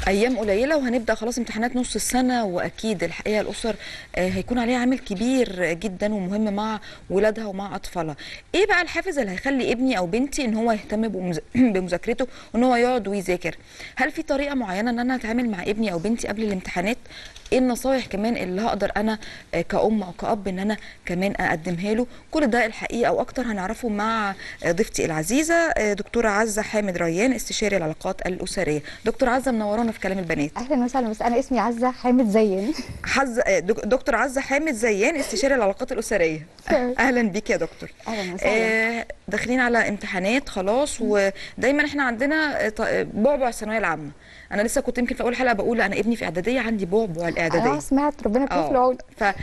ايام قليله وهنبدا خلاص امتحانات نص السنه واكيد الحقيقه الاسر آه، هيكون عليها عامل كبير جدا ومهم مع ولادها ومع اطفالها ايه بقى الحافز اللي هيخلي ابني او بنتي ان هو يهتم بمز- بمذاكرته وان هو يقعد ويذاكر هل في طريقه معينه ان انا اتعامل مع ابني او بنتي قبل الامتحانات ايه النصايح كمان اللي هقدر انا آه، كأم او كأب ان انا كمان اقدمها له كل ده الحقيقه واكتر هنعرفه مع آه، ضيفتي العزيزه آه، دكتوره عزه حامد ريان استشاري العلاقات الاسريه دكتور عزه منورانا في كلام البنات اهلا وسهلا بس انا اسمي عزه حامد زين حز... آه، دك- دكتور عزه حامد زيان استشاري العلاقات الاسريه تمام. اهلا بيك يا دكتور اهلا وسهلا آه، داخلين على امتحانات خلاص ودايما احنا عندنا آه، ط- آه، بعبع الثانويه العامه انا لسه كنت يمكن في اول حلقه بقول انا ابني في اعداديه عندي بعبع اه الاعداديه سمعت ربنا يكون في اه العون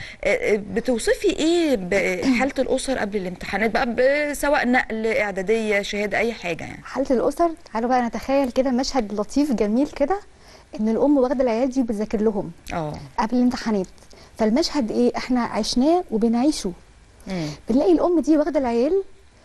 فبتوصفي ايه بحاله الاسر قبل الامتحانات بقى ب- سواء نقل اعداديه شهاده اي حاجه يعني حاله الاسر تعالوا بقى نتخيل كده مشهد لطيف جميل كده ان الام واخده العيال دي وبتذاكر لهم اه قبل الامتحانات فالمشهد ايه احنا عشناه وبنعيشه مم. بنلاقي الام دي واخده العيال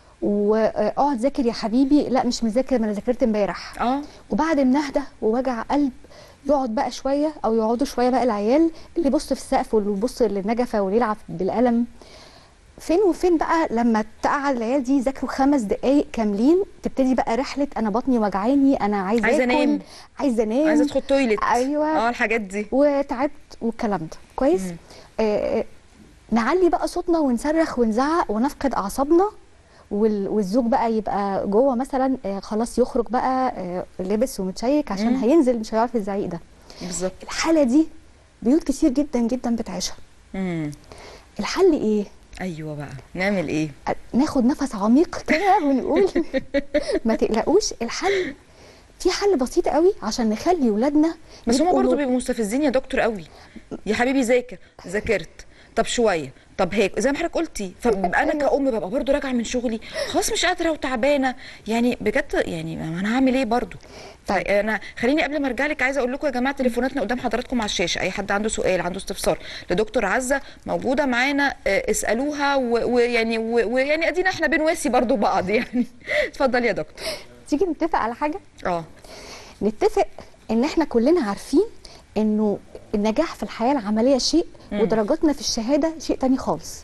واقعد ذاكر يا حبيبي لا مش مذاكر ما انا ذاكرت امبارح اه وبعد ما نهدى ووجع قلب يقعد بقى شويه او يقعدوا شويه بقى العيال اللي يبص في السقف واللي يبص للنجفه واللي يلعب بالقلم فين وفين بقى لما تقعد العيال دي يذاكروا خمس دقايق كاملين تبتدي بقى رحله انا بطني وجعاني انا عايزه عايزة اكل أنام. عايزه انام عايزه ادخل تويلت أيوة. اه الحاجات دي وتعبت والكلام ده كويس مم. آه آه، نعلي بقى صوتنا ونصرخ ونزعق ونفقد اعصابنا وال- والزوج بقى يبقى جوه مثلا آه خلاص يخرج بقى آه لابس ومتشيك عشان مم. هينزل مش هيعرف الزعيق ده بالظبط الحاله دي بيوت كتير جدا جدا بتعيشها مم. الحل ايه ايوه بقى نعمل ايه آه، ناخد نفس عميق كده ونقول ما تقلقوش الحل في حل بسيط قوي عشان نخلي ولادنا بس هما يبقوا برضه له- بيبقوا مستفزين يا دكتور قوي يا حبيبي ذاكر ذاكرت طب شويه طب هيك زي ما حضرتك قلتي فانا أيوة. كأم ببقى برضه راجعه من شغلي خلاص مش قادره وتعبانه يعني بجد يعني ما انا هعمل ايه برضه طيب. انا خليني قبل ما ارجع لك عايزه اقول لكم يا جماعه تليفوناتنا قدام حضراتكم على الشاشه اي حد عنده سؤال عنده استفسار لدكتور عزه موجوده معانا آه، اسالوها و- ويعني و- ويعني ادينا احنا بنواسي برضه بعض يعني اتفضل يا دكتور تيجي نتفق على حاجه اه نتفق ان احنا كلنا عارفين انه النجاح في الحياه العمليه شيء مم. ودرجاتنا في الشهاده شيء تاني خالص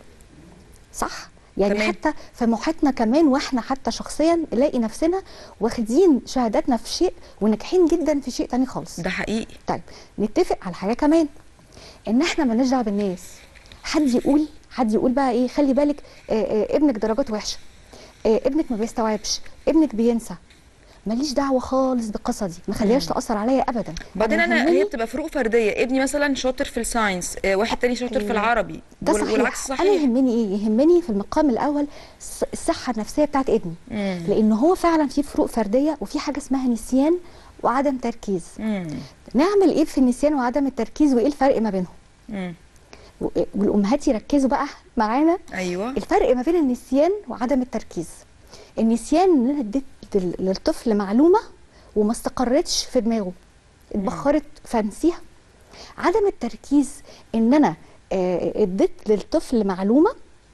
صح يعني تمام. حتى في محيطنا كمان واحنا حتى شخصيا نلاقي نفسنا واخدين شهاداتنا في شيء وناجحين جدا في شيء تاني خالص ده حقيقي طيب نتفق على حاجه كمان ان احنا مالناش دعوه بالناس حد يقول حد يقول بقى ايه خلي بالك آه آه ابنك درجات وحشه آه ابنك ما بيستوعبش ابنك بينسى ماليش دعوه خالص بالقصه دي ما خليهاش تاثر عليا ابدا بعدين انا يهمني- هي بتبقى فروق فرديه ابني مثلا شاطر في الساينس آه، واحد تاني شاطر في أيوة. العربي ده وال- صحيح والعكس انا صحيح يهمني ايه يهمني في المقام الاول الص- الصحه النفسيه بتاعت ابني مم. لان هو فعلا في فروق فرديه وفي حاجه اسمها نسيان وعدم تركيز مم. نعمل ايه في النسيان وعدم التركيز وايه الفرق ما بينهم مم. و- والامهات يركزوا بقى معانا ايوه الفرق ما بين النسيان وعدم التركيز النسيان ان انا اديت لل- للطفل معلومه وما استقرتش في دماغه اتبخرت فنسيها عدم التركيز ان انا آه، اديت للطفل معلومه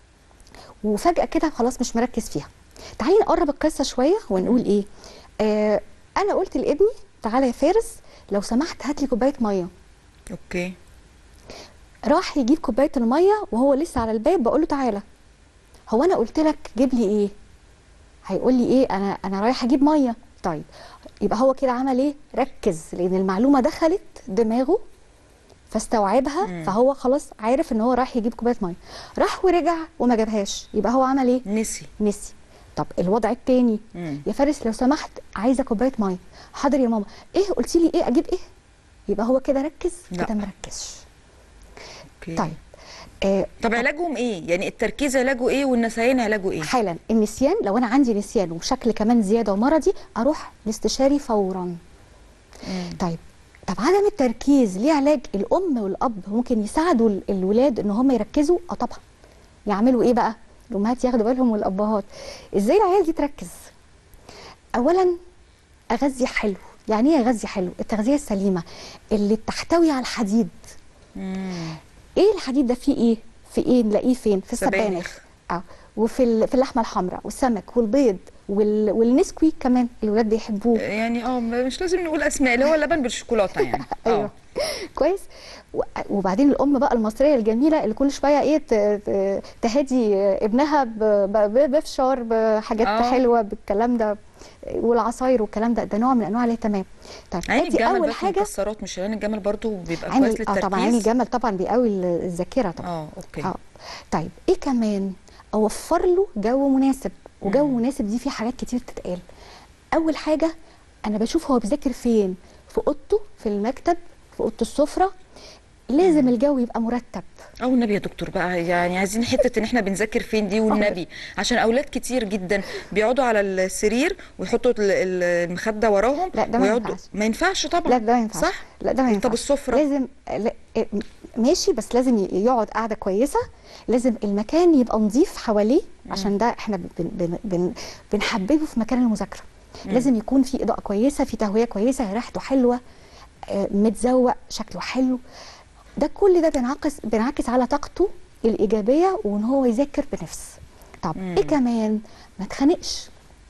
وفجاه كده خلاص مش مركز فيها تعالي نقرب القصه شويه ونقول ايه آه انا قلت لابني تعالى يا فارس لو سمحت هات لي كوبايه ميه اوكي راح يجيب كوبايه الميه وهو لسه على الباب بقول له تعالى هو انا قلت لك جيب لي ايه هيقول لي ايه انا انا رايح اجيب ميه طيب يبقى هو كده عمل ايه ركز لان المعلومه دخلت دماغه فاستوعبها مم. فهو خلاص عارف ان هو رايح يجيب كوبايه ميه راح ورجع وما جابهاش يبقى هو عمل ايه نسي نسي طب الوضع التاني مم. يا فارس لو سمحت عايزه كوبايه ميه حاضر يا ماما ايه قلتي لي ايه اجيب ايه يبقى هو كده ركز لا. كده مركزش اوكي طيب آه طب علاجهم ايه يعني التركيز علاجه ايه والنسيان علاجه ايه حالا النسيان لو انا عندي نسيان وشكل كمان زياده ومرضي اروح لاستشاري فورا مم. طيب طب عدم التركيز ليه علاج الام والاب ممكن يساعدوا ال- الولاد ان هم يركزوا اه طبعا يعملوا ايه بقى الامهات ياخدوا بالهم والابهات ازاي العيال دي تركز اولا اغذي حلو يعني ايه اغذي حلو التغذيه السليمه اللي تحتوي على الحديد مم. ايه الحديد ده فيه ايه في ايه نلاقيه فين في سبانخ. السبانخ اه وفي ال- في اللحمه الحمراء والسمك والبيض وال... والنسكويك كمان الولاد بيحبوه يعني اه مش لازم نقول اسماء اللي هو اللبن بالشوكولاته يعني ايوه اه كويس و- وبعدين الام بقى المصريه الجميله اللي كل شويه ايه ت- ت- تهدي ابنها ب- ب- بفشار بحاجات آه. حلوه بالكلام ده والعصاير والكلام ده ده نوع من انواع الاهتمام طيب عين ادي الجمل اول بس حاجه مكسرات مش عين الجمل برضو بيبقى عين كويس ال- للتركيز اه طبعا عين الجمل طبعا بيقوي ال- الذاكره طبعا اه اوكي اه طيب ايه كمان اوفر له جو مناسب وجو مم. مناسب دي فيه حاجات كتير تتقال اول حاجه انا بشوف هو بيذاكر فين في اوضته في المكتب في اوضه السفره لازم الجو يبقى مرتب او النبي يا دكتور بقى يعني عايزين حته ان احنا بنذاكر فين دي والنبي عشان اولاد كتير جدا بيقعدوا على السرير ويحطوا ال- ال- المخده وراهم لا، ده ما ويقعدوا ينفعش. ما ينفعش طبعا لا ده ما ينفعش صح لا ده ما ينفعش طب السفره لازم لا إيه، ماشي بس لازم ي- يقعد قاعده كويسه لازم المكان يبقى نظيف حواليه عشان ده احنا بن بن بن بنحببه في مكان المذاكره لازم يكون في اضاءه كويسه في تهويه كويسه ريحته حلوه آه، متزوق شكله حلو ده كل ده بينعكس بينعكس على طاقته الايجابيه وان هو يذاكر بنفس طب مم. ايه كمان ما تخانقش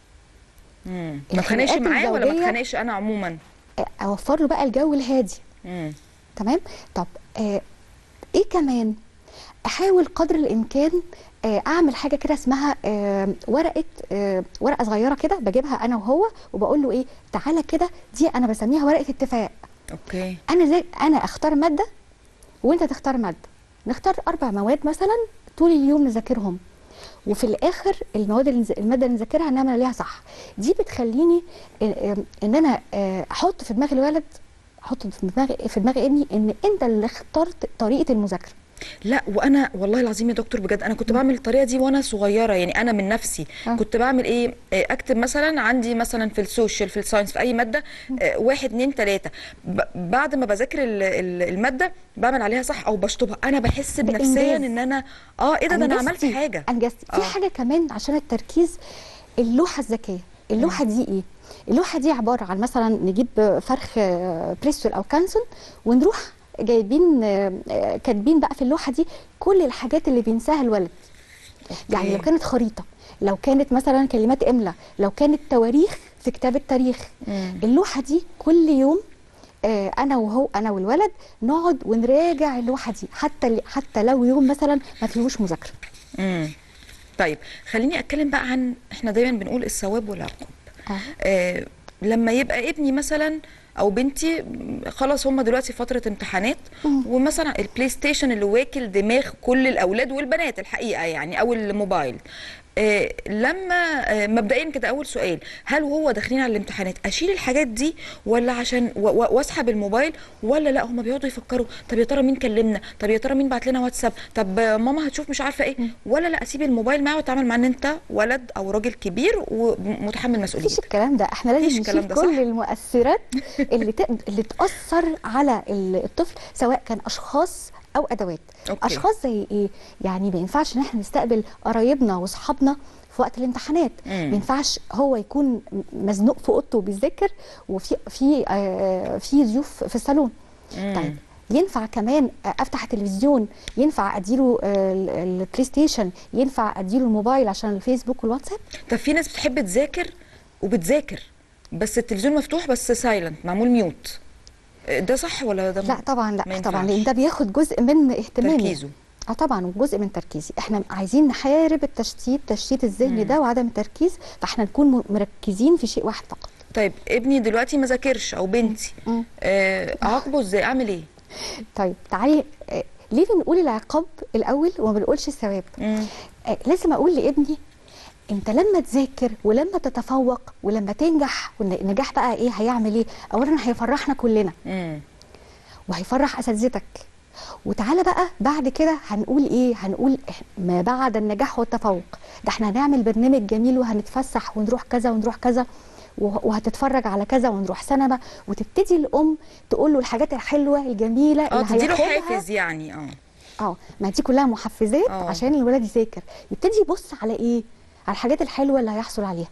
مم. ما اتخانقش الخناقات معاه ولا ما الزوجية- اتخانقش انا عموما آه، اوفر له بقى الجو الهادي مم. تمام طب آه ايه كمان احاول قدر الامكان آه اعمل حاجه كده اسمها آه ورقه آه ورقه صغيره كده بجيبها انا وهو وبقول له ايه تعالى كده دي انا بسميها ورقه اتفاق اوكي انا زي انا اختار ماده وانت تختار ماده نختار اربع مواد مثلا طول اليوم نذاكرهم وفي الاخر المواد اللي نز- الماده اللي نذاكرها نعمل عليها صح دي بتخليني ان إن انا آه، احط في دماغ الولد احط في دماغ في دماغ ابني ان انت اللي اخترت طريقه المذاكره لا وانا والله العظيم يا دكتور بجد انا كنت بعمل الطريقه دي وانا صغيره يعني انا من نفسي آه. كنت بعمل ايه آه، اكتب مثلا عندي مثلا في السوشيال في الساينس في اي ماده آه، واحد اتنين تلاته ب- بعد ما بذاكر ال- ال- الماده بعمل عليها صح او بشطبها انا بحس بإنجاز. بنفسيا ان انا اه ايه ده ده انا عملت أنجزتي- حاجه انجزتي في آه. حاجه كمان عشان التركيز اللوحه الذكيه اللوحه دي ايه اللوحه دي عباره عن مثلا نجيب فرخ آه، بريستول او كانسون ونروح جايبين آه، آه، كاتبين بقى في اللوحه دي كل الحاجات اللي بينساها الولد يعني لو كانت خريطه لو كانت مثلا كلمات املا لو كانت تواريخ في كتاب التاريخ مم. اللوحه دي كل يوم آه، انا وهو انا والولد نقعد ونراجع اللوحه دي حتى حتى لو يوم مثلا ما فيهوش مذاكره امم طيب خليني اتكلم بقى عن احنا دايما بنقول الثواب والعقاب آه. آه لما يبقى ابني مثلا او بنتي خلاص هم دلوقتي فتره امتحانات مم. ومثلا البلاي ستيشن اللي واكل دماغ كل الاولاد والبنات الحقيقه يعني او الموبايل آه لما آه مبدئيا كده اول سؤال هل وهو داخلين على الامتحانات اشيل الحاجات دي ولا عشان و- و- واسحب الموبايل ولا لا هم بيقعدوا يفكروا طب يا ترى مين كلمنا طب يا ترى مين بعت لنا واتساب طب آه، ماما هتشوف مش عارفه ايه ولا لا اسيب الموبايل معاه واتعامل مع ان انت ولد او راجل كبير ومتحمل مفيش مسؤوليته الكلام ده احنا لازم مفيش الكلام نشيل ده، كل صح؟ المؤثرات اللي تق... اللي تاثر على ال- الطفل سواء كان اشخاص او ادوات أوكي. اشخاص زي ايه يعني ما ينفعش ان احنا نستقبل قرايبنا واصحابنا في وقت الامتحانات مم. ما ينفعش هو يكون مزنوق في اوضته وبيذاكر وفي في آه في ضيوف في الصالون مم. طيب ينفع كمان افتح التلفزيون ينفع اديله آه، ال- البلاي ستيشن ينفع اديله الموبايل عشان الفيسبوك والواتساب طب في ناس بتحب تذاكر وبتذاكر بس التلفزيون مفتوح بس سايلنت معمول ميوت ده صح ولا ده لا طبعا ما لا طبعا ينفعش. لان ده بياخد جزء من اهتمامي تركيزه اه طبعا جزء من تركيزي احنا عايزين نحارب التشتيت التشتيت الذهني مم. ده وعدم التركيز فاحنا نكون م- مركزين في شيء واحد فقط طيب ابني دلوقتي ما ذاكرش او بنتي مم. آه، اعاقبه ازاي اعمل ايه طيب تعالي آه، ليه بنقول العقاب الاول وما بنقولش الثواب مم. آه، لازم اقول لابني انت لما تذاكر ولما تتفوق ولما تنجح والنجاح بقى ايه هيعمل ايه اولا هيفرحنا كلنا مم. وهيفرح اساتذتك وتعالى بقى بعد كده هنقول ايه هنقول إح- ما بعد النجاح والتفوق ده احنا هنعمل برنامج جميل وهنتفسح ونروح كذا ونروح كذا وه- وهتتفرج على كذا ونروح سينما وتبتدي الام تقول له الحاجات الحلوه الجميله اه اللي تديله هياخدها حافز يعني اه اه ما دي كلها محفزات آه. عشان الولاد يذاكر يبتدي يبص على ايه على الحاجات الحلوه اللي هيحصل عليها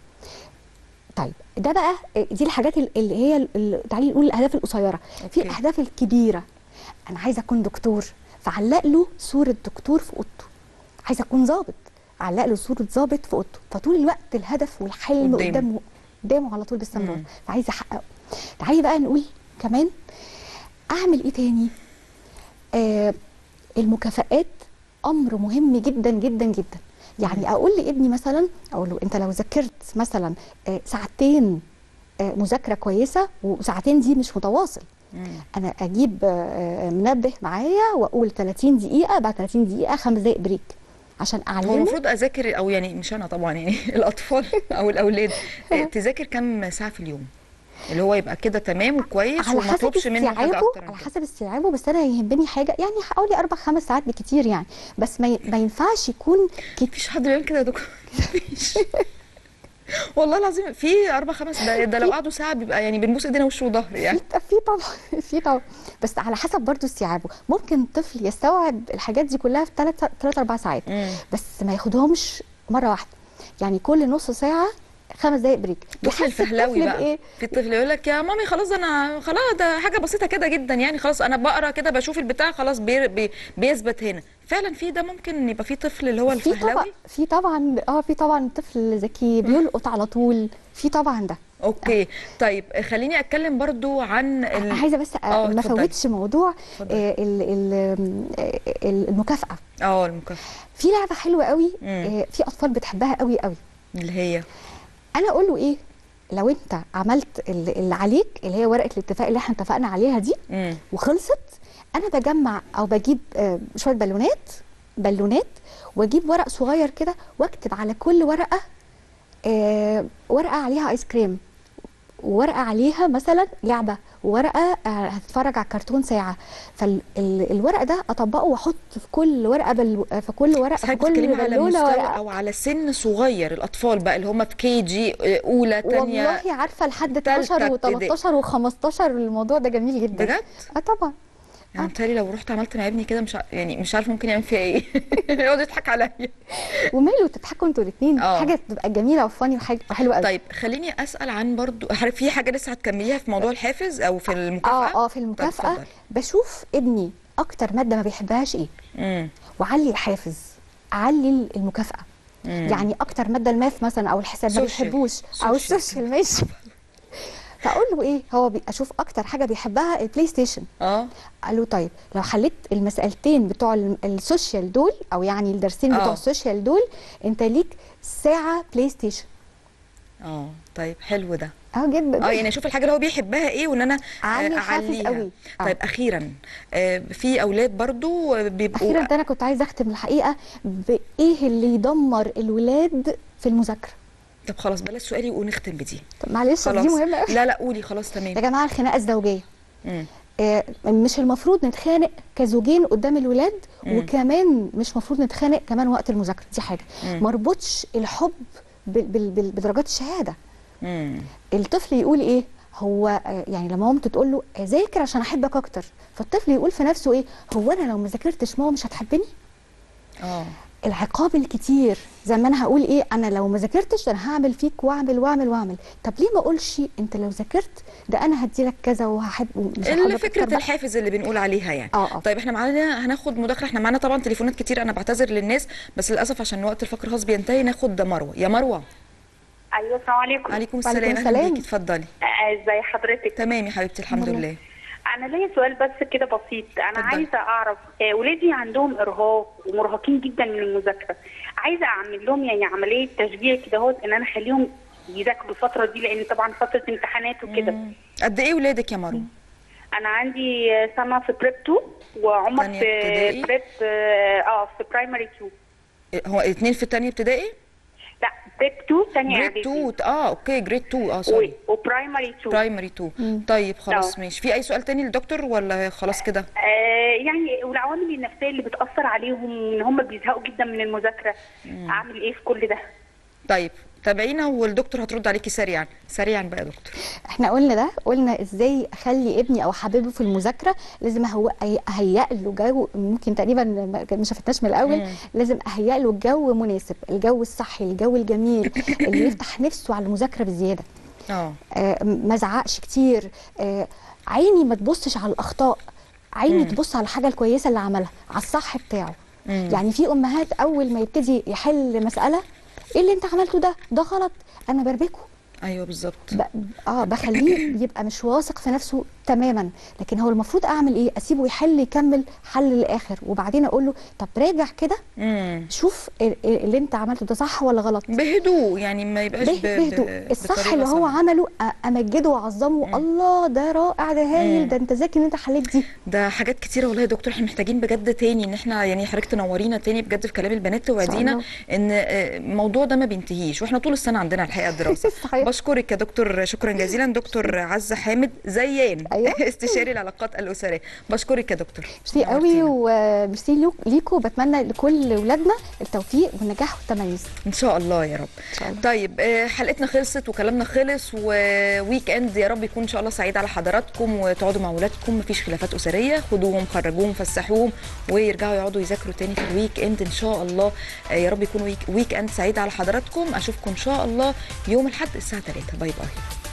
طيب ده بقى دي الحاجات ال- اللي هي ال- ال- تعالي نقول الاهداف القصيره في أوكي. الاهداف الكبيره انا عايزه اكون دكتور فعلق له صوره دكتور في اوضته عايزه اكون ضابط علق له صوره ظابط في اوضته فطول الوقت الهدف والحلم قدامه. قدامه قدامه على طول باستمرار مم. فعايز احققه تعالي بقى نقول كمان اعمل ايه تاني آه المكافآت امر مهم جدا جدا جدا يعني اقول لابني مثلا اقول له انت لو ذاكرت مثلا آه ساعتين آه مذاكره كويسه وساعتين دي مش متواصل مم. انا اجيب آه، آه، منبه معايا واقول 30 دقيقه بعد 30 دقيقه خمس دقائق بريك عشان هو اعلمه المفروض اذاكر او يعني مش انا طبعا يعني الاطفال او الاولاد آه، تذاكر كام ساعه في اليوم اللي هو يبقى كده تمام وكويس على وما حسب اطلبش منه حاجه استيعابه اكتر من على كده. حسب استيعابه بس انا يهمني حاجه يعني حوالي اربع خمس ساعات بكتير يعني بس ما, ي... ما ينفعش يكون كتير مفيش حد بيعمل كده يا دكتور مفيش والله العظيم في اربع خمس ده, ده لو قعدوا ساعه بيبقى يعني بنبوس ايدينا وش وظهر يعني في في طبعا في طبعا بس على حسب برضو استيعابه ممكن طفل يستوعب الحاجات دي كلها في ثلاث ثلاث اربع ساعات مم. بس ما ياخدهمش مره واحده يعني كل نص ساعه خمس دقائق بريك طفل يحس الفهلاوي الطفل بقى بإيه؟ في طفل يقول لك يا مامي خلاص انا خلاص ده حاجه بسيطه كده جدا يعني خلاص انا بقرا كده بشوف البتاع خلاص بي بي بيثبت هنا فعلا في ده ممكن ان يبقى في طفل اللي هو في طبعا الفهلاوي في طبعا اه في طبعا طفل ذكي بيلقط على طول في طبعا ده اوكي طيب خليني اتكلم برضو عن ال... عايزه بس أ- آه، ما اتفضلي. فوتش موضوع اتفضلي. آه، ال- ال- ال- المكافاه اه المكافاه في لعبه حلوه قوي مم. آه، في اطفال بتحبها قوي قوي اللي هي انا اقول له ايه لو انت عملت ال- اللي عليك اللي هي ورقه الاتفاق اللي احنا اتفقنا عليها دي امم وخلصت انا بجمع او بجيب آه، شويه بالونات بالونات واجيب ورق صغير كده واكتب على كل ورقه آه، ورقه عليها ايس كريم وورقه عليها مثلا لعبه وورقه آه، هتتفرج على كرتون ساعه فالورق ده اطبقه واحط في كل ورقه بل... في كل ورقه بس في حضرتك كل بتتكلمي على بالونه مستوى ورقه او على سن صغير الاطفال بقى اللي هم في كي جي اولى تانية والله عارفه لحد تالتة 12 ابتدائي. و13 و15 الموضوع ده جميل جدا بجد؟ اه طبعا يعني متهيألي لو رحت عملت مع ابني كده مش ع- يعني مش عارف ممكن يعمل فيها ايه يقعد يضحك عليا وماله تضحكوا انتوا الاثنين اه. حاجه تبقى جميله وفاني وحاجه حلوه قوي طيب خليني اسال عن برضو عارف في حاجه لسه هتكمليها في موضوع الحافز او في المكافاه اه اه في طب المكافاه اتفضلي. بشوف ابني اكتر ماده ما بيحبهاش ايه امم وعلي الحافز علي المكافاه مم. يعني اكتر ماده الماث مثلا او الحساب ما سوشيال. بيحبوش او سوشيال. السوشيال ماشي فاقول له ايه هو بي- اشوف اكتر حاجه بيحبها البلاي ستيشن اه قال له طيب لو حليت المسألتين بتوع الم- السوشيال دول او يعني الدرسين آه. بتوع السوشيال دول انت ليك ساعه بلاي ستيشن اه طيب حلو ده اه جدا اه يعني اشوف الحاجه اللي هو بيحبها ايه وان انا آه، أعلي الحافز اعليها قوي. آه. طيب اخيرا آه، في اولاد برضو بيبقوا اخيرا ده انا كنت عايزه اختم الحقيقه بايه اللي يدمر الولاد في المذاكره طب خلاص بلاش سؤالي ونختم بدي طب معلش خلاص دي مهمه قوي لا لا قولي خلاص يا تمام جماعه الخناقه الزوجيه مم. آه، مش المفروض نتخانق كزوجين قدام الولاد مم. وكمان مش المفروض نتخانق كمان وقت المذاكره دي حاجه مم. مربوطش الحب بال- بال- بال- بدرجات الشهاده مم. الطفل يقول ايه هو آه، يعني لما مامته تقول له ذاكر عشان احبك اكتر فالطفل يقول في نفسه ايه هو انا لو ما ذاكرتش ماما مش هتحبني اه العقاب الكتير زي ما انا هقول ايه انا لو ما ذاكرتش ده انا هعمل فيك واعمل واعمل واعمل طب ليه ما اقولش انت لو ذاكرت ده انا هديلك كذا وهحب مش اللي هحبك فكره أكتر بقى. الحافز اللي بنقول عليها يعني اه اه طيب احنا معانا هناخد مداخله احنا معانا طبعا تليفونات كتير انا بعتذر للناس بس للاسف عشان وقت الفقر خلاص بينتهي ناخد مروه يا مروه ايوه السلام عليكم عليكم وعليكم السلام اهلا السلام. بيكي اتفضلي آه، ازي حضرتك تمام يا حبيبتي الحمد الحمد لله انا ليا سؤال بس كده بسيط انا اتفضلي. عايزه اعرف آه، ولادي عندهم ارهاق ومرهقين جدا من المذاكره عايزه اعمل لهم يعني عمليه تشجيع كده اهوت ان انا اخليهم يذاكروا الفتره دي لان طبعا فتره امتحانات وكده مم. قد ايه ولادك يا مروه انا عندي آه، سما في بريب 2 وعمر تانية في ابتدائي؟ بريب اه آه، في برايمري 2 هو اتنين في التانية ابتدائي لا بريب 2 ثانيه جريد اعدادي 2 اه اوكي جريد 2 اه سوري و- وبرايمري 2 برايمري 2 طيب خلاص آه. ماشي في اي سؤال تاني للدكتور ولا خلاص كده آه، يعني والعوامل النفسيه اللي بتاثر عليهم ان هم بيزهقوا جدا من المذاكره اعمل ايه في كل ده طيب تابعينا والدكتور هترد عليكي سريعا سريعا بقى يا دكتور احنا قلنا ده قلنا ازاي اخلي ابني او حبيبه في المذاكره لازم هو اهيئ له جو ممكن تقريبا ما ما شافتناش من الاول مم. لازم اهيئ له جو مناسب الجو الصحي الجو الجميل اللي يفتح نفسه على المذاكره بزياده اه آه، ما زعقش كتير آه، عيني ما تبصش على الاخطاء عيني مم. تبص على الحاجه الكويسه اللي عملها على الصح بتاعه مم. يعني في امهات اول ما يبتدي يحل مساله ايه اللي انت عملته ده ده غلط انا بربكه ايوه بالظبط ب... اه بخليه يبقى مش واثق في نفسه تماما لكن هو المفروض اعمل ايه اسيبه يحل يكمل حل للاخر وبعدين اقول له طب راجع كده امم شوف ال- ال- اللي انت عملته ده صح ولا غلط بهدوء يعني ما يبقاش به- ب- بهدوء ب- الصح بطريقة اللي هو صعبة. عمله أ- امجده واعظمه الله ده رائع ده هايل مم. ده انت ذكي ان انت حليت دي ده حاجات كتيره والله يا دكتور احنا محتاجين بجد تاني ان احنا يعني حضرتك تنورينا تاني بجد في كلام البنات توعدينا الله. ان آه، الموضوع ده ما بينتهيش واحنا طول السنه عندنا الحقيقه الدراسه صحيح. بشكرك يا دكتور شكرا جزيلا دكتور عزه حامد زيان أيوة. استشاري العلاقات الاسريه بشكرك يا دكتور ميرسي قوي نورتينا. وميرسي ليك- ليكوا وبتمنى لكل ولادنا التوفيق والنجاح والتميز ان شاء الله يا رب ان شاء الله طيب آه، حلقتنا خلصت وكلامنا خلص وويك اند يا رب يكون ان شاء الله سعيد على حضراتكم وتقعدوا مع اولادكم مفيش خلافات اسريه خدوهم خرجوهم فسحوهم ويرجعوا يقعدوا يذاكروا تاني في الويك اند ان شاء الله آه، يا رب يكون ويك, ويك اند سعيد على حضراتكم اشوفكم ان شاء الله يوم الاحد الساعه 3 باي باي